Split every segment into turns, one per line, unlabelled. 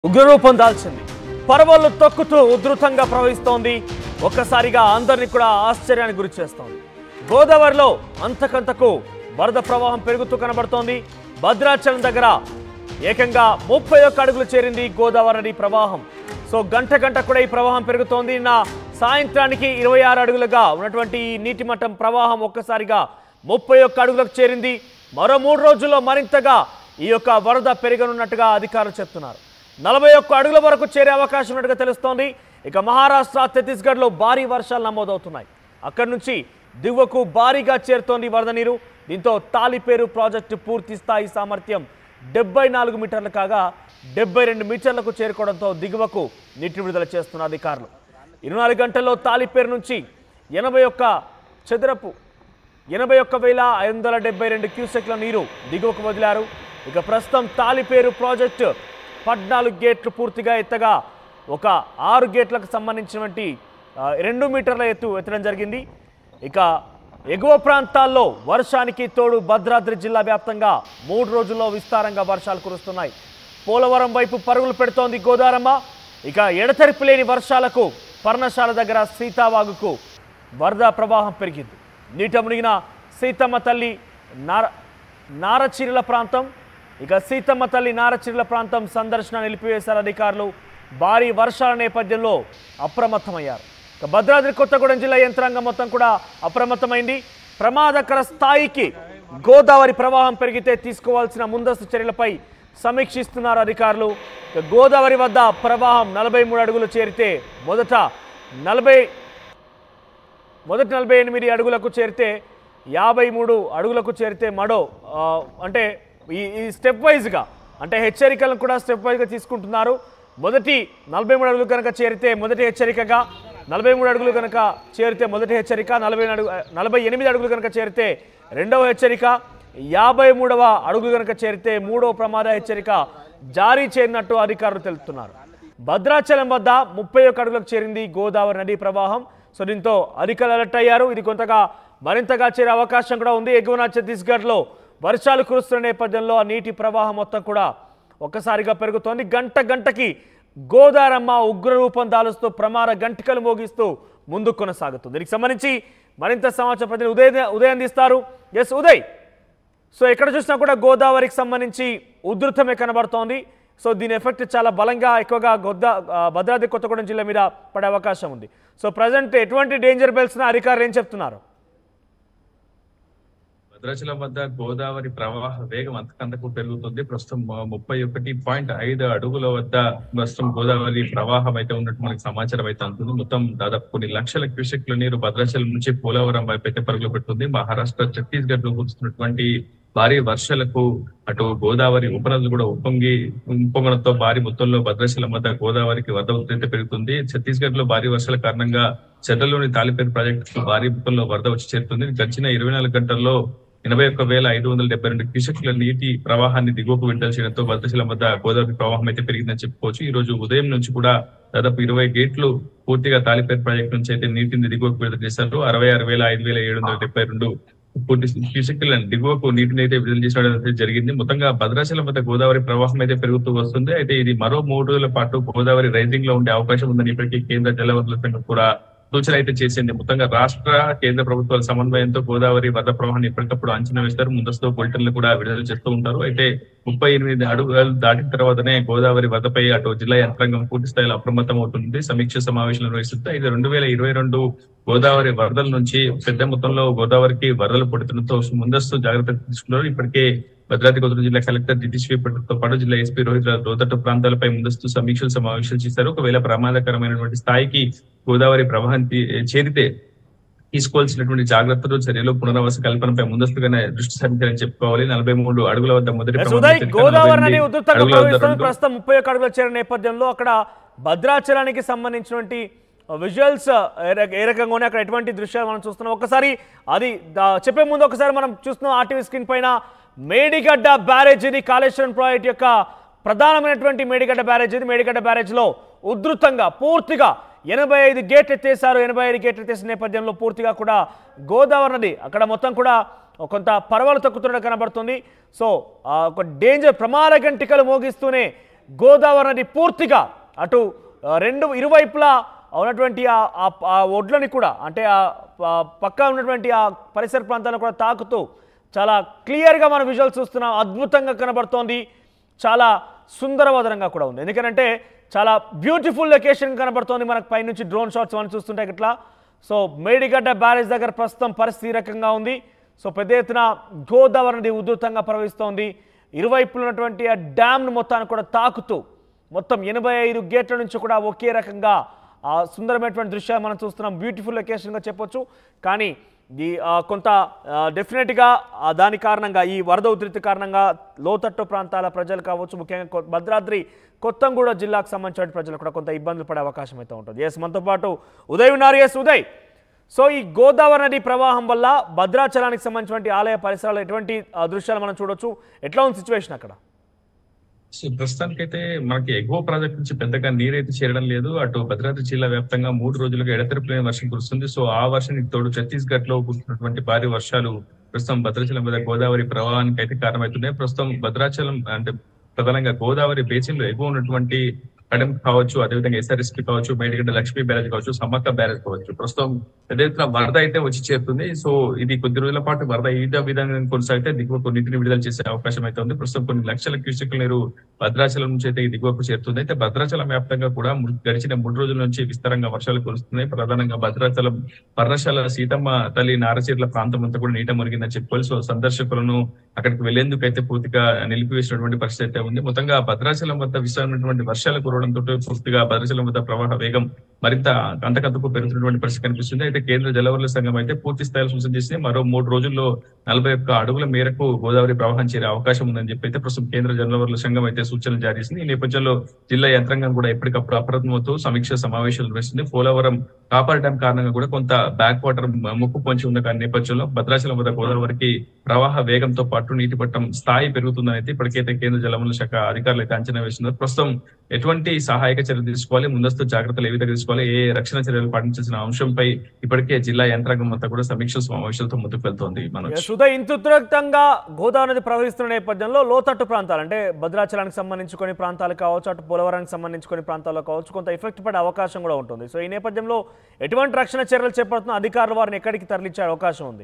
ఉగ్రరూపం దాల్చింది పర్వలు తొక్కుతూ ఉధృతంగా ప్రవహిస్తోంది ఒక్కసారిగా అందరినీ కూడా ఆశ్చర్యానికి గురి చేస్తోంది గోదావరిలో అంతకంతకు వరద ప్రవాహం పెరుగుతూ కనబడుతోంది భద్రాచలం దగ్గర ఏకంగా ముప్పై ఒక్క అడుగులు చేరింది గోదావరి నది ప్రవాహం సో గంట గంట కూడా ఈ ప్రవాహం పెరుగుతోంది నిన్న సాయంత్రానికి ఇరవై ఆరు అడుగులుగా ఉన్నటువంటి ఈ నీటి మట్టం ప్రవాహం ఒక్కసారిగా ముప్పై ఒక్క అడుగులకు చేరింది మరో మూడు రోజుల్లో మరింతగా ఈ యొక్క వరద పెరగనున్నట్టుగా అధికారులు చెప్తున్నారు నలభై ఒక్క అడుగుల వరకు చేరే అవకాశం ఉన్నట్టుగా తెలుస్తోంది ఇక మహారాష్ట్ర ఛత్తీస్గఢ్లో భారీ వర్షాలు నమోదవుతున్నాయి అక్కడి నుంచి దిగువకు భారీగా చేరుతోంది వరద నీరు దీంతో తాలిపేరు ప్రాజెక్టు పూర్తి స్థాయి సామర్థ్యం డెబ్బై నాలుగు మీటర్లు కాగా డెబ్బై రెండు మీటర్లకు చేరుకోవడంతో దిగువకు నీటి విడుదల చేస్తున్న అధికారులు ఇరవై నాలుగు గంటల్లో తాలిపేరు నుంచి ఎనభై ఒక్క చదరపు ఎనభై ఒక్క వేల ఐదు వందల డెబ్బై రెండు క్యూసెక్ల నీరు దిగువకు వదిలారు ఇక ప్రస్తుతం తాలిపేరు ప్రాజెక్టు పద్నాలుగు గేట్లు పూర్తిగా ఎత్తగా ఒక ఆరు గేట్లకు సంబంధించినటువంటి ఆ, రెండు మీటర్ల ఎత్తు ఎత్తడం జరిగింది ఇక ఎగువ ప్రాంతాల్లో వర్షానికి తోడు భద్రాద్రి జిల్లా వ్యాప్తంగా మూడు రోజుల్లో విస్తారంగా వర్షాలు కురుస్తున్నాయి పోలవరం వైపు పరుగులు పెడుతోంది గోదారమ్మ ఇక ఎడతెరిపి లేని వర్షాలకు పర్ణశాల దగ్గర సీతావాగుకు వరద ప్రవాహం పెరిగింది నీట మునిగిన సీతమ్మ తల్లి నార నారచీరల ప్రాంతం ఇక సీతమ్మ తల్లి నారచీరల ప్రాంతం సందర్శన నిలిపివేశారు అధికారులు భారీ వర్షాల నేపథ్యంలో అప్రమత్తమయ్యారు ఇక భద్రాద్రి కొత్తగూడెం జిల్లా యంత్రాంగం మొత్తం కూడా అప్రమత్తమైంది ప్రమాదకర స్థాయికి గోదావరి ప్రవాహం పెరిగితే తీసుకోవాల్సిన ముందస్తు చర్యలపై సమీక్షిస్తున్నారు అధికారులు ఇక గోదావరి వద్ద ప్రవాహం నలభై మూడు అడుగులు చేరితే మొదట నలభై మొదటి నలభై ఎనిమిది అడుగులకు చేరితే యాభై మూడు అడుగులకు చేరితే మడో ఆ, అంటే ఈ ఈ స్టెప్ వైజ్గా అంటే హెచ్చరికలను కూడా స్టెప్ వైజ్గా తీసుకుంటున్నారు మొదటి నలభై మూడు అడుగులు కనుక చేరితే మొదటి హెచ్చరికగా నలభై మూడు అడుగులు కనుక చేరితే మొదటి హెచ్చరిక నలభై అడుగు నలభై ఎనిమిది అడుగులు కనుక చేరితే రెండవ హెచ్చరిక యాభై మూడవ అడుగులు కనుక చేరితే మూడవ ప్రమాద హెచ్చరిక జారీ చేయనట్టు అధికారులు తెలుపుతున్నారు భద్రాచలం వద్ద ముప్పై ఒక్క అడుగులకు చేరింది గోదావరి నదీ ప్రవాహం సో దీంతో అధికారులు అలర్ట్ అయ్యారు ఇది కొంతగా మరింతగా చేరే అవకాశం కూడా ఉంది ఎగువన ఛత్తీస్గఢ్లో వర్షాలు కురుస్తున్న నేపథ్యంలో ఆ నీటి ప్రవాహం మొత్తం కూడా ఒక్కసారిగా పెరుగుతోంది గంట గంటకి గోదారమ్మ ఉగ్ర రూపం దాలుస్తూ ప్రమాద గంటికలు మోగిస్తూ ముందుకు కొనసాగుతుంది దీనికి సంబంధించి మరింత సమాచారం ప్రతినిధి ఉదయ్ ఉదయ్ అందిస్తారు ఎస్ ఉదయ్ సో ఎక్కడ చూసినా కూడా గోదావరికి సంబంధించి ఉధృతమే కనబడుతోంది సో దీని ఎఫెక్ట్ చాలా బలంగా ఎక్కువగా గొద్దా ఆ, భద్రాద్రి కొత్తగూడెం జిల్లా మీద పడే అవకాశం ఉంది సో ప్రజెంట్ ఎటువంటి డేంజర్ బెల్స్న అధికారులు ఏం చెప్తున్నారు
భద్రాచలం వద్ద గోదావరి ప్రవాహ వేగం అంతకంతకు పెరుగుతుంది ప్రస్తుతం ము- ముప్పై ఒకటి పాయింట్ ఐదు అడుగుల వద్ద ప్రస్తుతం గోదావరి ప్రవాహం అయితే ఉన్నట్టు మనకి సమాచారం అయితే అందుతుంది మొత్తం దాదాపు కొన్ని లక్షల క్యూసెక్ల నీరు భద్రాచలం నుంచి పోలవరం వైపు అయితే పరుగులు పెడుతుంది మహారాష్ట్ర ఛత్తీస్గఢ్ లో కురుస్తున్నటువంటి భారీ వర్షాలకు అటు గోదావరి ఉపనదులు కూడా ఉప్పొంగి ఉప్పొంగడంతో భారీ మొత్తంలో భద్రాచలం వద్ద గోదావరికి వరద ఉధృతి పెరుగుతుంది ఛత్తీస్గఢ్ లో భారీ వర్షాల కారణంగా చెర్రలోని తాలిపేరు ప్రాజెక్టు భారీ మొత్తంలో వరద వచ్చి చేరుతుంది గడిచిన ఇరవై నాలుగు గంటల్లో ఎనభై ఒక్క వేల ఐదు వందల డెబ్బై రెండు క్యూసెక్ల నీటి ప్రవాహాన్ని దిగువకు విడుదల చేయడంతో భద్రాచలం వద్ద గోదావరి ప్రవాహం అయితే పెరిగిందని చెప్పుకోవచ్చు ఈ రోజు ఉదయం నుంచి కూడా దాదాపు ఇరవై గేట్లు పూర్తిగా తాలిపేరు ప్రాజెక్టు నుంచి అయితే నీటిని దిగువకు విడుదల చేశారు అరవై ఆరు వేల ఐదు వేల ఏడు వందల డెబ్బై రెండు పూర్తి క్యూసెక్ల దిగువకు నీటిని అయితే విడుదల చేసడం అయితే జరిగింది మొత్తంగా భద్రాచలం వద్ద గోదావరి ప్రవాహం అయితే పెరుగుతూ వస్తుంది అయితే ఇది మరో మూడు రోజుల పాటు గోదావరి రైజింగ్ లో ఉండే అవకాశం ఉందని ఇప్పటికీ కేంద్ర జలవనరుల సంఘం కూడా సూచన అయితే చేసింది మొత్తంగా రాష్ట్ర కేంద్ర ప్రభుత్వాల సమన్వయంతో గోదావరి వరద ప్రవాహాన్ని ఎప్పటికప్పుడు అంచనా వేస్తారు ముందస్తు బులెటిన్లు కూడా విడుదల చేస్తూ ఉంటారు అయితే ముప్పై ఎనిమిది అడుగులు దాటిన తర్వాతనే గోదావరి వరదపై అటు జిల్లా యంత్రాంగం పూర్తి స్థాయిలో అప్రమత్తం అవుతుంది సమీక్ష సమావేశాలు నిర్వహిస్తుంది ఇది రెండు వేల ఇరవై రెండు గోదావరి వరదల నుంచి పెద్ద మొత్తంలో గోదావరికి వరదలు పడుతుండటంతో ముందస్తు జాగ్రత్తలు తీసుకున్నారు ఇప్పటికే భద్రాద్రి కొత్తగూడెం జిల్లా కలెక్టర్ దితిశ్వీ తో పాటు జిల్లా ఎస్పీ రోహిత్ లోతట్టు ప్రాంతాలపై ముందస్తు సమీక్షలు సమావేశాలు చేశారు ఒకవేళ ప్రమాదకరమైనటువంటి స్థాయికి గోదావరి ప్రవాహం తీ- చేరితే తీసుకోవాల్సినటువంటి జాగ్రత్తలు చర్యలు పునరావాస కల్పనపై ముందస్తుగానే దృష్టి సారించారని చెప్పుకోవాలి నలభై మూడు అడుగుల వద్ద మొదటి
ఎస్
ప్రమాద
ఉదయ్
హెచ్చరిక,
గోదావరి
నలభై
నది
ఎనిమిది
ఉధృతంగా
అడుగుల వద్ద
ప్రవహిస్తుంది
రెండు-
ప్రస్తుతం ముప్పై ఒక్క అడుగుల చేరిన నేపథ్యంలో అక్కడ భద్రాచలానికి సంబంధించినటువంటి విజువల్స్ ఏ రకంగా ఉన్నాయి అక్కడ ఎటువంటి దృశ్యాలు మనం చూస్తున్నాం ఒకసారి అది దా- చెప్పే ముందు ఒకసారి మనం చూస్తున్నాం ఆర్టీవీ స్క్రీన్ పైన మేడిగడ్డ బ్యారేజ్ ఇది కాళేశ్వరం ప్రాజెక్ట్ యొక్క ప్రధానమైనటువంటి మేడిగడ్డ బ్యారేజ్ ఇది మేడిగడ్డ బ్యారేజ్లో ఉధృతంగా పూర్తిగా ఎనభై ఐదు గేట్లు ఎత్తేసారు ఎనభై ఐదు గేట్లు ఎత్తేసిన నేపథ్యంలో పూర్తిగా కూడా గోదావరి నది అక్కడ మొత్తం కూడా కొంత పర్వాలు తొక్కుతున్నట్టు కనబడుతుంది సో ఆ, ఒక డేంజర్ ప్రమాద గంటికలు మోగిస్తూనే గోదావరి నది పూర్తిగా అటు ఆ, రెండు ఇరువైపులా ఉన్నటువంటి ఆ ఆ- ఆ ఒడ్లని కూడా అంటే ఆ ఆ పక్క ఉన్నటువంటి ఆ పరిసర ప్రాంతాలను కూడా తాకుతూ చాలా క్లియర్గా మనం విజువల్స్ చూస్తున్నాం అద్భుతంగా కనబడుతోంది చాలా సుందరవదనంగా కూడా ఉంది ఎందుకంటే చాలా బ్యూటిఫుల్ లొకేషన్ కనబడుతోంది మనకు పైనుంచి డ్రోన్ షాట్స్ మనం చూస్తుంటే ఇట్లా సో మేడిగడ్డ బ్యారేజ్ దగ్గర ప్రస్తుతం పరిస్థితి ఈ రకంగా ఉంది సో పెద్ద ఎత్తున గోదావరి నది ఉధృతంగా ప్రవహిస్తోంది ఇరువైపులు ఉన్నటువంటి ఆ డ్యామ్ను మొత్తాన్ని కూడా తాకుతూ మొత్తం ఎనభై ఐదు గేట్ల నుంచి కూడా ఒకే రకంగా ఆ సుందరమైనటువంటి దృశ్యాలు మనం చూస్తున్నాం బ్యూటిఫుల్ లొకేషన్గా చెప్పొచ్చు కానీ ఈ ఆ, కొంత డెఫినెట్గా దాని కారణంగా ఈ వరద ఉధృతి కారణంగా లోతట్టు ప్రాంతాల ప్రజలు కావచ్చు ముఖ్యంగా కొ- భద్రాద్రి కొత్తంగూడ జిల్లాకు సంబంధించిన ప్రజలు కూడా కొంత ఇబ్బందులు పడే అవకాశం అయితే ఉంటుంది ఎస్ మనతో పాటు ఉదయ్ ఉన్నారు ఎస్ ఉదయ్ సో ఈ గోదావరి నది ప్రవాహం వల్ల భద్రాచలానికి సంబంధించినటువంటి ఆలయ పరిసరాలు ఎటువంటి ఆ, దృశ్యాలు మనం చూడొచ్చు ఎట్లా ఉంది సిచ్యువేషన్ అక్కడ
సో ప్రస్తుతానికైతే మనకి ఎగువ ప్రాజెక్ట్ నుంచి పెద్దగా నీరైతే చేరడం లేదు అటు భద్రాద్రి జిల్లా వ్యాప్తంగా మూడు రోజులుగా ఎడతెరపులేని వర్షం కురుస్తుంది సో ఆ వర్షానికి తోడు ఛత్తీస్గఢ్ లో కురుస్తున్నటువంటి భారీ వర్షాలు ప్రస్తుతం భద్రాచలం మీద గోదావరి ప్రవాహానికి అయితే కారణమవుతున్నాయి ప్రస్తుతం భద్రాచలం అంటే ప్రధానంగా గోదావరి బేసిన్ లో ఎగువ ఉన్నటువంటి కడెం కావచ్చు అదేవిధంగా ఎస్ఆర్ఎస్పీ కావచ్చు మేడిగడ్డ లక్ష్మీ బ్యారేజ్ కావచ్చు సమ్మక్క బ్యారేజ్ కావచ్చు ప్రస్తుతం పెద్ద ఎత్తున వరద అయితే వచ్చి చేరుతుంది సో ఇది కొద్ది రోజుల పాటు వరద ఈ విధంగా కొనసాగితే దిగువ నీటిని విడుదల చేసే అవకాశం అయితే ఉంది ప్రస్తుతం కొన్ని లక్షల క్యూసెక్ల నీరు భద్రాచలం నుంచి అయితే ఈ దిగువకు చేరుతుంది అయితే భద్రాచలం వ్యాప్తంగా కూడా ము- గడిచిన మూడు రోజుల నుంచి విస్తారంగా వర్షాలు కురుస్తున్నాయి ప్రధానంగా భద్రాచలం పర్ణశాల సీతమ్మ తల్లి నారచీర్ల ప్రాంతం అంతా కూడా నీట మునిగిందని చెప్పుకోవాలి సో సందర్శకులను అక్కడికి వెళ్లేందుకు అయితే పూర్తిగా నిలిపివేసినటువంటి పరిస్థితి అయితే ఉంది మొత్తంగా భద్రాచలం వద్ద విస్తారమైనటువంటి వర్షాలు కురవడంతో పూర్తిగా భద్రాచలం వద్ద ప్రవాహ వేగం మరింత అంతకంతకు పెరుగుతున్నటువంటి పరిస్థితి కనిపిస్తుంది అయితే కేంద్ర జలవనరుల సంఘం అయితే పూర్తి స్థాయిలో సూచన చేసి మరో మూడు రోజుల్లో నలభై ఒక్క అడుగుల మేరకు గోదావరి ప్రవాహం చేరే అవకాశం ఉందని చెప్పి అయితే ప్రస్తుతం కేంద్ర జలవనరుల సంఘం అయితే సూచనలు జారీ చేసింది ఈ నేపథ్యంలో జిల్లా యంత్రాంగం కూడా ఎప్పటికప్పుడు అప్రమత్తమవుతూ సమీక్ష సమావేశాలు నిర్వహిస్తుంది పోలవరం కాపర్ డ్యాం కారణంగా కూడా కొంత బ్యాక్ వాటర్ ముక్కు పొంచి ఉన్న కాని నేపథ్యంలో భద్రాచలం వద్ద గోదావరికి ప్రవాహ వేగంతో పాటు నీటి పట్టం స్థాయి పెరుగుతుందని అయితే ఇప్పటికైతే కేంద్ర జలవనరుల శాఖ అధికారులు అయితే అంచనా వేస్తున్నారు ప్రస్తుతం ఎటువంటి సహాయక చర్యలు తీసుకోవాలి ముందస్తు జాగ్రత్తలు ఏ విధంగా తీసుకోవాలి ఏ రక్షణ చర్యలు పాటించాల్సిన అంశంపై ఇప్పటికే జిల్లా యంత్రాంగం అంతా కూడా సమీక్ష సమావేశాలతో ముందుకు వెళ్తోంది మనోజ్
సుధా ఇంత ఉధృతంగా గోదావరి నది ప్రవహిస్తున్న నేపథ్యంలో లోతట్టు ప్రాంతాలు అంటే భద్రాచలానికి సంబంధించి కొన్ని ప్రాంతాలు కావచ్చు అటు పోలవరానికి సంబంధించి కొన్ని ప్రాంతాల్లో కావచ్చు కొంత ఎఫెక్ట్ పడే అవకాశం కూడా ఉంటుంది సో ఈ నేపథ్యంలో ఎటువంటి రక్షణ చర్యలు చేపడుతున్న అధికారులు వారిని ఎక్కడికి తరలించే అవకాశం ఉంది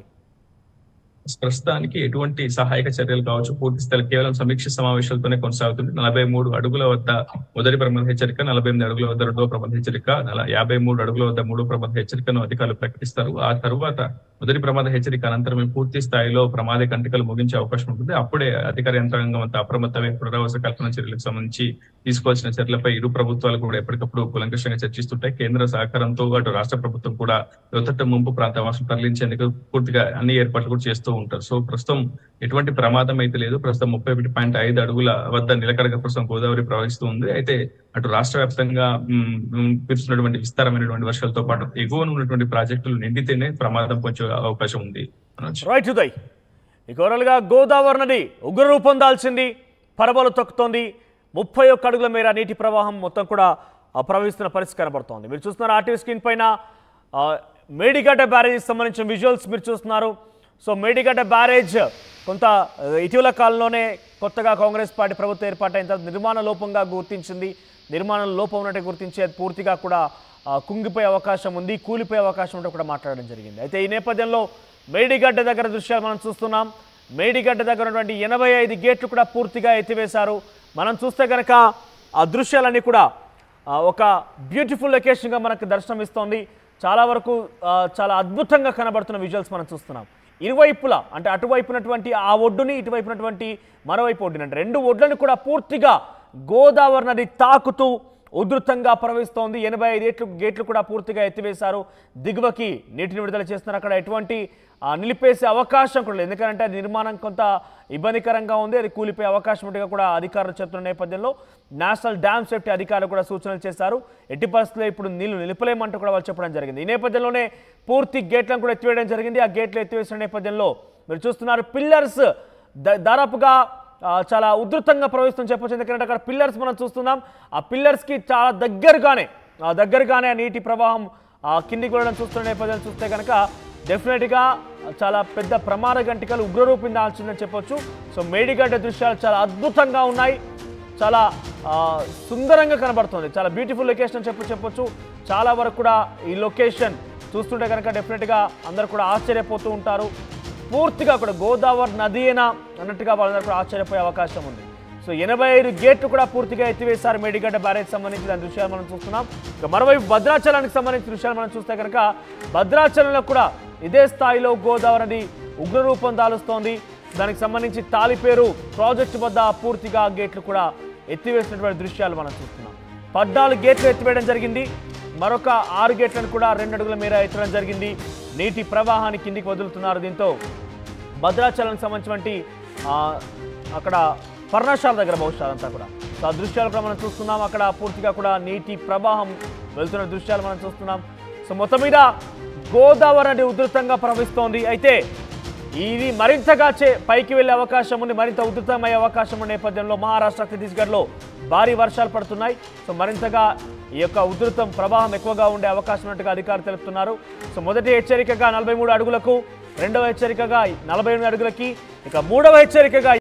ప్రస్తుతానికి ఎటువంటి సహాయక చర్యలు కావచ్చు పూర్తి స్థాయి కేవలం సమీక్ష సమావేశాలతోనే కొనసాగుతుంది నలభై మూడు అడుగుల వద్ద మొదటి ప్రమాద హెచ్చరిక నలభై ఎనిమిది అడుగుల వద్ద రెండవ ప్రమాద హెచ్చరిక నల- యాభై మూడు అడుగుల వద్ద మూడో ప్రమాద హెచ్చరికను అధికారులు ప్రకటిస్తారు ఆ తరువాత మొదటి ప్రమాద హెచ్చరిక అనంతరం పూర్తి స్థాయిలో ప్రమాద కంటికలు ముగించే అవకాశం ఉంటుంది అప్పుడే అధికార యంత్రాంగం అంతా అప్రమత్తమై పునరావాస కల్పన చర్యలకు సంబంధించి తీసుకోవాల్సిన చర్యలపై ఇరు ప్రభుత్వాలు కూడా ఎప్పటికప్పుడు కూలంకషంగా చర్చిస్తుంటాయి కేంద్ర సహకారంతో అటు రాష్ట్ర ప్రభుత్వం కూడా లోతట్టు ముంపు ప్రాంత వాసులు తరలించేందుకు పూర్తిగా అన్ని ఏర్పాట్లు కూడా చేస్తూ ఉంటారు సో ప్రస్తుతం ఎటువంటి ప్రమాదం అయితే లేదు ప్రస్తుతం ముప్పై ఒకటి పాయింట్ ఐదు అడుగుల వద్ద నిలకడగా ప్రస్తుతం గోదావరి ప్రవహిస్తూ ఉంది అయితే అటు రాష్ట్ర వ్యాప్తంగా మ్, మ్, కురుస్తున్నటువంటి విస్తారమైనటువంటి వర్షాలతో పాటు ఎగువన ఉన్నటువంటి ప్రాజెక్టులు నిండితేనే ప్రమాదం కొంచెం అవకాశం ఉంది మనోజ్.
రైట్ ఉదయ్ ఇక ఓవరాల్గా గోదావరి నది ఉగ్ర రూపం దాల్చింది పరవలు తొక్కుతోంది ముప్పై ఒక్క అడుగుల మేర నీటి ప్రవాహం మొత్తం కూడా ఆ, ప్రవహిస్తున్న పరిస్థితి కనబడుతోంది మీరు చూస్తున్నారు ఆర్టీవీ స్క్రీన్ పైన ఆ, మేడిగడ్డ బ్యారేజ్ సంబంధించిన విజువల్స్ మీరు చూస్తున్నారు సో మేడిగడ్డ బ్యారేజ్ కొంత ఆ, ఇటీవల కాలంలోనే కొత్తగా కాంగ్రెస్ పార్టీ ప్రభుత్వం ఏర్పాటైన తర్వాత నిర్మాణ లోపంగా గుర్తించింది నిర్మాణ లోపం ఉన్నట్టు గుర్తించి అది పూర్తిగా కూడా ఆ, కుంగిపోయే అవకాశం ఉంది కూలిపోయే అవకాశం ఉంటే కూడా మాట్లాడడం జరిగింది అయితే ఈ నేపథ్యంలో మేడిగడ్డ దగ్గర దృశ్యాలు మనం చూస్తున్నాం మేడిగడ్డ దగ్గర ఉన్నటువంటి ఎనభై ఐదు గేట్లు కూడా పూర్తిగా ఎత్తివేశారు మనం చూస్తే కనుక ఆ దృశ్యాలన్నీ కూడా ఆ, ఒక బ్యూటిఫుల్ లొకేషన్గా మనకు దర్శనం ఇస్తోంది చాలా వరకు ఆ, చాలా అద్భుతంగా కనబడుతున్న విజువల్స్ మనం చూస్తున్నాం ఇరువైపులా అంటే అటువైపునటువంటి ఆ ఒడ్డుని ఇటువైపునటువంటి మరోవైపు ఒడ్డుని అంటే రెండు ఒడ్లను కూడా పూర్తిగా గోదావరి నది తాకుతూ ఉధృతంగా ప్రవహిస్తోంది ఎనభై ఐదు ఏట్లు గేట్లు కూడా పూర్తిగా ఎత్తివేశారు దిగువకి నీటిని విడుదల చేస్తున్నారు అక్కడ ఎటువంటి ఆ, నిలిపేసే అవకాశం కూడా లేదు ఎందుకంటే అది నిర్మాణం కొంత ఇబ్బందికరంగా ఉంది అది కూలిపోయే అవకాశం ఉంటే కూడా అధికారులు చెప్తున్న నేపథ్యంలో నేషనల్ డ్యామ్ సేఫ్టీ అధికారులు కూడా సూచనలు చేశారు ఎట్టి పరిస్థితుల్లో ఇప్పుడు నీళ్లు నిలిపలేమంటూ కూడా వాళ్ళు చెప్పడం జరిగింది ఈ నేపథ్యంలోనే పూర్తి గేట్లను కూడా ఎత్తివేయడం జరిగింది ఆ గేట్లు ఎత్తివేసిన నేపథ్యంలో మీరు చూస్తున్నారు పిల్లర్స్ దాదాపుగా ఆ, చాలా ఉధృతంగా ప్రవహిస్తుంది చెప్పొచ్చు ఎందుకంటే అక్కడ పిల్లర్స్ మనం చూస్తున్నాం ఆ పిల్లర్స్కి చాలా దగ్గరగానే ఆ దగ్గరగానే ఆ నీటి ప్రవాహం ఆ కిందికి వెళ్ళడం చూస్తున్న నేపథ్యం చూస్తే కనుక డెఫినెట్గా చాలా పెద్ద ప్రమాద గంటికలు ఉగ్రరూపం దాల్చిందని చెప్పొచ్చు సో మేడిగడ్డ దృశ్యాలు చాలా అద్భుతంగా ఉన్నాయి చాలా ఆ, సుందరంగా కనబడుతుంది చాలా బ్యూటిఫుల్ లొకేషన్ అని చెప్పు చెప్పొచ్చు చాలా వరకు కూడా ఈ లొకేషన్ చూస్తుంటే కనుక డెఫినెట్గా అందరూ కూడా ఆశ్చర్యపోతూ ఉంటారు పూర్తిగా కూడా గోదావరి నదియేనా అన్నట్టుగా వాళ్ళందరూ కూడా ఆశ్చర్యపోయే అవకాశం ఉంది సో ఎనభై ఐదు గేట్లు కూడా పూర్తిగా ఎత్తివేశారు మేడిగడ్డ బ్యారేజ్ సంబంధించి దాని దృశ్యాలు మనం చూస్తున్నాం ఇక మరోవైపు భద్రాచలానికి సంబంధించిన దృశ్యాలు మనం చూస్తే కనుక భద్రాచలంలో కూడా ఇదే స్థాయిలో గోదావరి నది ఉగ్రరూపం దాలుస్తోంది దానికి సంబంధించి తాలిపేరు ప్రాజెక్టు వద్ద పూర్తిగా గేట్లు కూడా ఎత్తివేసినటువంటి దృశ్యాలు మనం చూస్తున్నాం పద్నాలుగు గేట్లు ఎత్తివేయడం జరిగింది మరొక ఆరు గేట్లను కూడా రెండు అడుగుల మేర ఎత్తడం జరిగింది నీటి ప్రవాహాన్ని కిందికి వదులుతున్నారు దీంతో భద్రాచలానికి సంబంధించినటువంటి ఆ, అక్కడ పర్ణశాల దగ్గర బహుశా అంతా కూడా సో ఆ దృశ్యాలు కూడా మనం చూస్తున్నాం అక్కడ పూర్తిగా కూడా నీటి ప్రవాహం వెళ్తున్న దృశ్యాలు మనం చూస్తున్నాం సో మొత్తం మీద గోదావరి నది ఉధృతంగా ప్రవహిస్తోంది అయితే ఇది మరింతగా చే పైకి వెళ్ళే అవకాశం ఉంది మరింత ఉధృతమయ్యే అవకాశం ఉన్న నేపథ్యంలో మహారాష్ట్ర ఛత్తీస్గఢ్లో భారీ వర్షాలు పడుతున్నాయి సో మరింతగా ఈ యొక్క ఉధృతం ప్రవాహం ఎక్కువగా ఉండే అవకాశం ఉన్నట్టుగా అధికారులు తెలుపుతున్నారు సో మొదటి హెచ్చరికగా నలభై మూడు అడుగులకు రెండవ హెచ్చరికగా నలభై ఎనిమిది అడుగులకి ఇక మూడవ హెచ్చరికగా